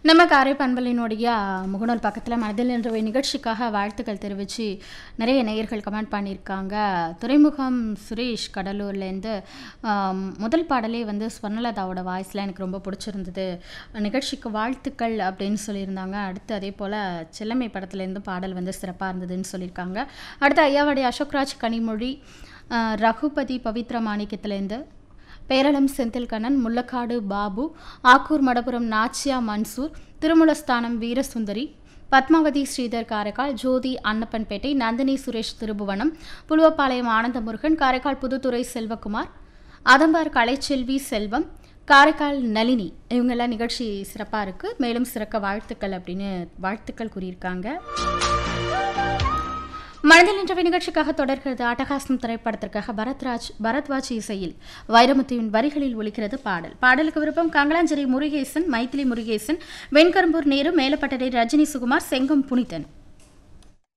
நம்ம காரை பண்பலினுடைய முகநூல் பக்கத்தில் மனதில் என்ற ஒரு நிகழ்ச்சிக்காக வாழ்த்துக்கள் தெரிவித்து நிறைய நேயர்கள் கமெண்ட் பண்ணியிருக்காங்க துறைமுகம் சுரேஷ் கடலூர்லேருந்து ஆம், முதல் பாடலே வந்து ஸ்வர்ணலதாவோட வாய்ஸில் எனக்கு ரொம்ப பிடிச்சிருந்தது நிகழ்ச்சிக்கு வாழ்த்துக்கள் அப்படின்னு சொல்லியிருந்தாங்க அடுத்து அதே போல் செல்லமை படத்துலேருந்து பாடல் வந்து சிறப்பாக இருந்ததுன்னு சொல்லியிருக்காங்க அடுத்து ஐயாவுடைய அசோக்ராஜ் கனிமொழி ஆ, ரகுபதி பவித்ர மாணிக்கத்துலேருந்து பேரளம் செந்தில்கண்ணன் முள்ளக்காடு பாபு ஆக்கூர் மடபுரம் நாச்சியா மன்சூர் திருமுலஸ்தானம் வீரசுந்தரி பத்மாவதி ஸ்ரீதர் காரைக்கால் ஜோதி அன்னப்பன்பேட்டை நந்தினி சுரேஷ் திருபுவனம் புலுவப்பாளையம் ஆனந்தமுருகன் காரைக்கால் புதுத்துறை செல்வகுமார் அதம்பார் கலைச்செல்வி செல்வம் காரைக்கால் நளினி இவங்கெல்லாம் நிகழ்ச்சி சிறப்பாக இருக்குது மேலும் சிறக்க வாழ்த்துக்கள் அப்படின்னு வாழ்த்துக்கள் கூறியிருக்காங்க மனதில் நின்றவை நிகழ்ச்சிக்காக தொடர்கிறது அட்டகாசம் திரைப்படத்திற்காக பரத்ராஜ் பரத்வாஜ் இசையில் வைரமுத்துவின் வரிகளில் ஒலிக்கிறது பாடல் பாடலுக்கு விருப்பம் கங்கலாஞ்சேரி முருகேசன் மைத்திலி முருகேசன் வெண்கரும்பூர் நேரு மேலப்பட்டடை ரஜினி சுகுமார் செங்கம் புனிதன்